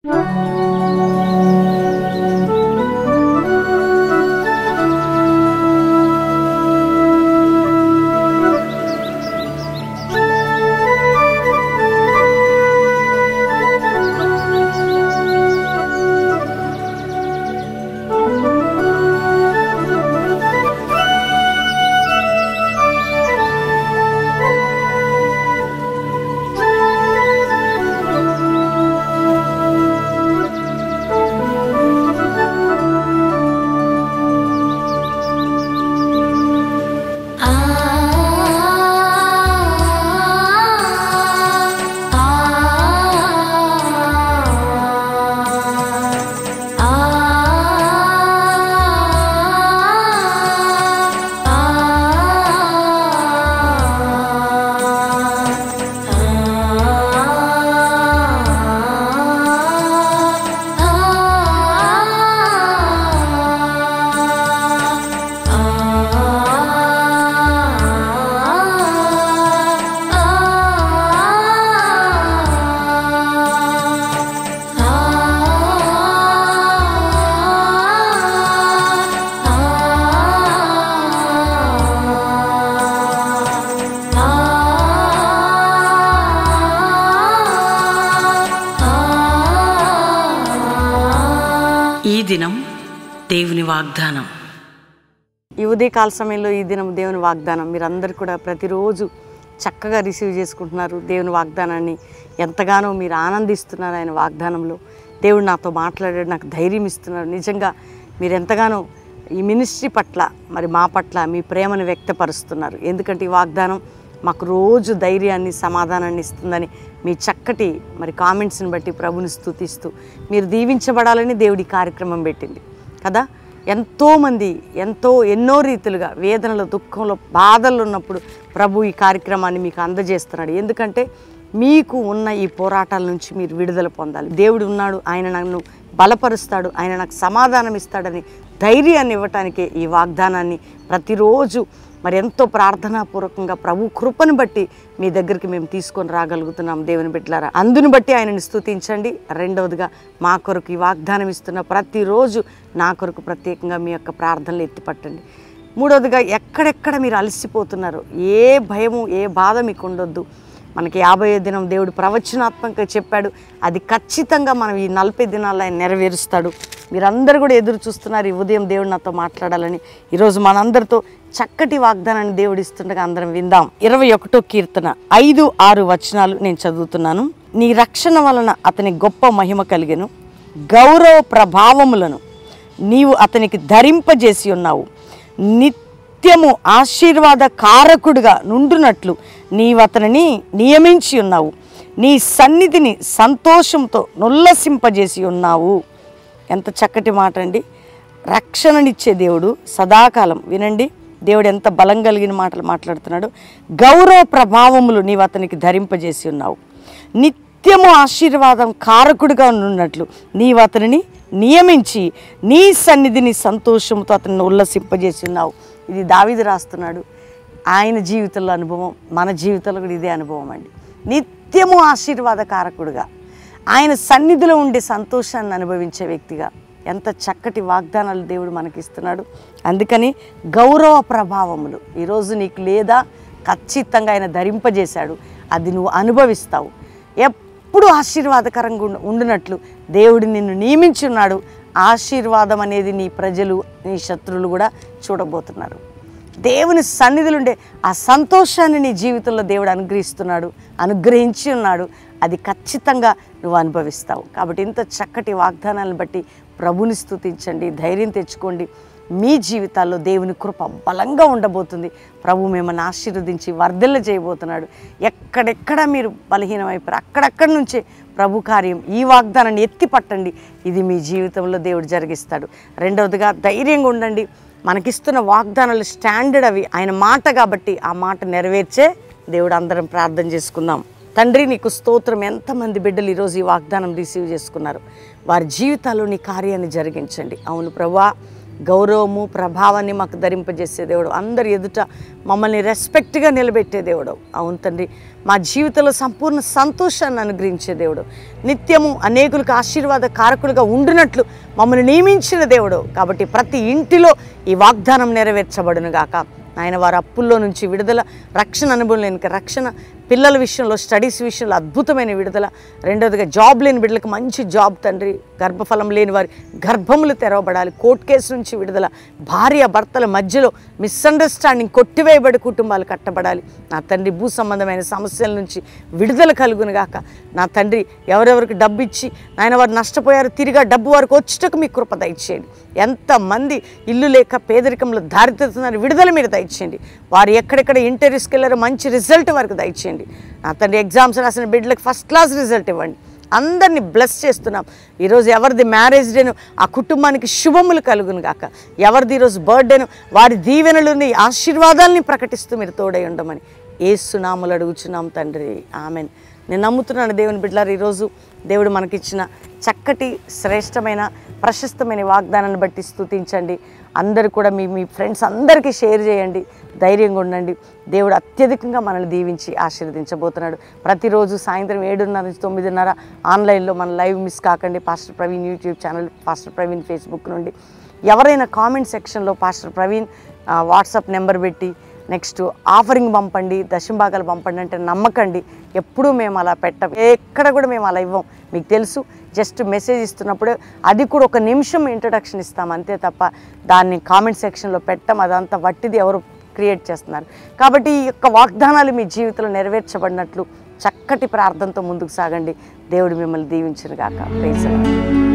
ఈ దినం దేవుని వాగ్దానం ఈ ఉదయకాల సమయంలో ఈ దినం దేవుని వాగ్దానం మీరందరూ కూడా ప్రతిరోజు చక్కగా రిసీవ్ చేసుకుంటున్నారు దేవుని వాగ్దానాన్ని ఎంతగానో మీరు ఆనందిస్తున్నారు ఆయన వాగ్దానంలో దేవుడు నాతో మాట్లాడాడు నాకు ధైర్యం ఇస్తున్నారు నిజంగా మీరు ఎంతగానో ఈ మినిస్ట్రీ పట్ల మరి మా పట్ల మీ ప్రేమను వ్యక్తపరుస్తున్నారు ఎందుకంటే ఈ వాగ్దానం మాకు రోజు ధైర్యాన్ని సమాధానాన్ని ఇస్తుందని మీ చక్కటి మరి కామెంట్స్ని బట్టి ప్రభుని స్తుతిస్తూ మీరు దీవించబడాలని దేవుడి కార్యక్రమం పెట్టింది కదా ఎంతోమంది ఎంతో ఎన్నో రీతులుగా వేదనలో దుఃఖంలో బాధలు ఉన్నప్పుడు ప్రభు ఈ కార్యక్రమాన్ని మీకు అందజేస్తున్నాడు ఎందుకంటే మీకు ఉన్న ఈ పోరాటాల నుంచి మీరు విడుదల పొందాలి దేవుడు ఉన్నాడు ఆయన నన్ను బలపరుస్తాడు ఆయన నాకు సమాధానం ఇస్తాడని ధైర్యాన్ని ఇవ్వటానికే ఈ వాగ్దానాన్ని ప్రతిరోజు మరి ఎంతో ప్రార్థనాపూర్వకంగా ప్రభు కృపను బట్టి మీ దగ్గరికి మేము తీసుకొని రాగలుగుతున్నాం దేవుని బిడ్డలారా అందును బట్టి ఆయనని స్తుతించండి రెండవదిగా మా కొరకు ఈ వాగ్దానం ఇస్తున్న ప్రతిరోజు నా కొరకు ప్రత్యేకంగా మీ యొక్క ప్రార్థనలు ఎత్తిపట్టండి మూడవదిగా ఎక్కడెక్కడ మీరు అలసిపోతున్నారు ఏ భయము ఏ బాధ మీకు ఉండొద్దు మనకి యాభై దినం దేవుడు ప్రవచనాత్మకంగా చెప్పాడు అది ఖచ్చితంగా మనం ఈ నలభై దినాల్లో ఆయన నెరవేరుస్తాడు మీరందరూ కూడా ఎదురు చూస్తున్నారు ఈ ఉదయం దేవుడు నాతో మాట్లాడాలని ఈరోజు మనందరితో చక్కటి వాగ్దానాన్ని దేవుడు ఇస్తుండగా అందరం విందాం ఇరవై ఒకటో కీర్తన ఐదు ఆరు వచనాలు నేను చదువుతున్నాను నీ రక్షణ వలన అతని గొప్ప మహిమ కలిగెను గౌరవ ప్రభావములను నీవు అతనికి ధరింపజేసి ఉన్నావు నిత్యము ఆశీర్వాద కారకుడుగా నుండునట్లు నీవు అతనిని నియమించి ఉన్నావు నీ సన్నిధిని సంతోషంతో నుల్లసింపజేసి ఉన్నావు ఎంత చక్కటి మాట అండి రక్షణనిచ్చే దేవుడు సదాకాలం వినండి దేవుడు ఎంత బలం కలిగిన మాటలు మాట్లాడుతున్నాడు గౌరవ ప్రభావములు నీవు అతనికి ధరింపజేసి ఉన్నావు నిత్యము ఆశీర్వాదం కారకుడిగా ఉన్నట్లు నీవు అతనిని నియమించి నీ సన్నిధిని సంతోషంతో అతన్ని ఉల్లసింపజేసి ఉన్నావు ఇది దావిది రాస్తున్నాడు ఆయన జీవితంలో అనుభవం మన జీవితంలో కూడా ఇదే అనుభవం అండి నిత్యము ఆశీర్వాద కారకుడుగా ఆయన సన్నిధిలో ఉండే సంతోషాన్ని అనుభవించే వ్యక్తిగా ఎంత చక్కటి వాగ్దానాలు దేవుడు మనకిస్తున్నాడు అందుకని గౌరవ ప్రభావములు ఈరోజు నీకు లేదా ఖచ్చితంగా ఆయన ధరింపజేశాడు అది నువ్వు అనుభవిస్తావు ఎప్పుడు ఆశీర్వాదకరంగా ఉండు- ఉండునట్లు దేవుడు నిన్ను నియమించున్నాడు ఆశీర్వాదం అనేది నీ ప్రజలు నీ శత్రువులు కూడా చూడబోతున్నారు దేవుని సన్నిధిలో ఉండే ఆ సంతోషాన్ని నీ జీవితంలో దేవుడు అనుగ్రహిస్తున్నాడు అనుగ్రహించి ఉన్నాడు అది ఖచ్చితంగా నువ్వు అనుభవిస్తావు కాబట్టి ఇంత చక్కటి వాగ్దానాలను బట్టి ప్రభుని స్తుతించండి ధైర్యం తెచ్చుకోండి మీ జీవితాల్లో దేవుని కృప బలంగా ఉండబోతుంది ప్రభు మిమ్మల్ని ఆశీర్వదించి వర్ధిల్ల చేయబోతున్నాడు ఎక్కడెక్కడ మీరు బలహీనమైపోయారు అక్కడక్కడి నుంచే ప్రభు కార్యం ఈ వాగ్దానాన్ని ఎత్తి పట్టండి ఇది మీ జీవితంలో దేవుడు జరిగిస్తాడు రెండవదిగా ధైర్యంగా ఉండండి మనకిస్తున్న వాగ్దానాలు స్టాండర్డ్ అవి ఆయన మాట కాబట్టి ఆ మాట నెరవేర్చే దేవుడు అందరం ప్రార్థన చేసుకుందాం తండ్రి నీకు స్తోత్రం ఎంతమంది బిడ్డలు ఈరోజు ఈ వాగ్దానం రిసీవ్ చేసుకున్నారు వారి జీవితాల్లో నీ కార్యాన్ని జరిగించండి అవును ప్రభా గౌరవము ప్రభావాన్ని మాకు ధరింపజేసే దేవుడు అందరి ఎదుట మమ్మల్ని రెస్పెక్ట్గా నిలబెట్టే దేవుడు అవును తండ్రి మా జీవితంలో సంపూర్ణ సంతోషాన్ని అనుగ్రహించే దేవుడు నిత్యము అనేకులకు ఆశీర్వాద కారకులుగా ఉండినట్లు మమ్మల్ని నియమించిన దేవుడు కాబట్టి ప్రతి ఇంటిలో ఈ వాగ్దానం నెరవేర్చబడును గాక ఆయన వారి అప్పుల్లో నుంచి విడుదల రక్షణ అనుభవం లేని రక్షణ పిల్లల విషయంలో స్టడీస్ విషయంలో అద్భుతమైన విడుదల రెండోదిగా జాబ్ లేని బిడ్డలకు మంచి జాబ్ తండ్రి గర్భఫలం లేని వారి గర్భములు తెరవబడాలి కోర్టు కేసు నుంచి విడుదల భార్య భర్తల మధ్యలో మిస్అండర్స్టాండింగ్ కొట్టివేయబడి కుటుంబాలు కట్టబడాలి నా తండ్రి భూ సంబంధమైన సమస్యల నుంచి విడుదల కలుగును గాక నా తండ్రి ఎవరెవరికి డబ్బు ఇచ్చి నాయన వారు నష్టపోయారు తిరిగా డబ్బు వారికి వచ్చుటకు మీ కృప దయచేయండి ఎంతమంది ఇల్లు లేక పేదరికంలో దారితీస్తున్నారు విడుదల మీరు దయచేయండి వారు ఎక్కడెక్కడ ఇంటర్వ్యూస్కి వెళ్ళారో మంచి రిజల్ట్ వరకు దయచేయండి నా తండ్రి ఎగ్జామ్స్ రాసిన బిడ్డలకు ఫస్ట్ క్లాస్ రిజల్ట్ ఇవ్వండి అందరినీ బ్లెస్ చేస్తున్నాం ఈరోజు ఎవరిది మ్యారేజ్ డేను ఆ కుటుంబానికి శుభములు కలుగును గాక ఎవరిది ఈరోజు బర్త్డేను వారి దీవెనలని ఆశీర్వాదాలని ప్రకటిస్తూ మీరు తోడై ఉండమని ఏ సునాములు అడుగుచున్నాం తండ్రి ఆమెన్ నేను నమ్ముతున్నాను దేవుని బిడ్డలారు ఈరోజు దేవుడు మనకిచ్చిన చక్కటి శ్రేష్టమైన ప్రశస్తమైన వాగ్దానాన్ని బట్టి స్తుతించండి అందరు కూడా మీ మీ ఫ్రెండ్స్ అందరికీ షేర్ చేయండి ధైర్యంగా ఉండండి దేవుడు అత్యధికంగా మనల్ని దీవించి ఆశీర్వదించబోతున్నాడు ప్రతిరోజు సాయంత్రం ఏడున్నర నుంచి తొమ్మిదిన్నర ఆన్లైన్లో మన లైవ్ మిస్ కాకండి pastor Praveen YouTube channel pastor Praveen Facebook నుండి ఎవరైనా కామెంట్ సెక్షన్లో పాస్టర్ ప్రవీణ్ ఆ, వాట్సాప్ నెంబర్ పెట్టి నెక్స్ట్ ఆఫరింగ్ పంపండి దశంభాగాలు పంపండి అంటే నమ్మకండి ఎప్పుడూ మేము అలా పెట్టం ఎక్కడ కూడా మేము అలా ఇవ్వం మీకు తెలుసు జస్ట్ మెసేజ్ ఇస్తున్నప్పుడు అది కూడా ఒక నిమిషం ఇంట్రడక్షన్ ఇస్తాం అంతే తప్ప దాన్ని కామెంట్ సెక్షన్లో పెట్టం అదంతా వట్టిది ఎవరు క్రియేట్ చేస్తున్నారు కాబట్టి ఈ యొక్క వాగ్దానాలు మీ జీవితంలో నెరవేర్చబడినట్లు చక్కటి ప్రార్థనతో ముందుకు సాగండి దేవుడు మిమ్మల్ని దీవించిన గాక ప్రైజ్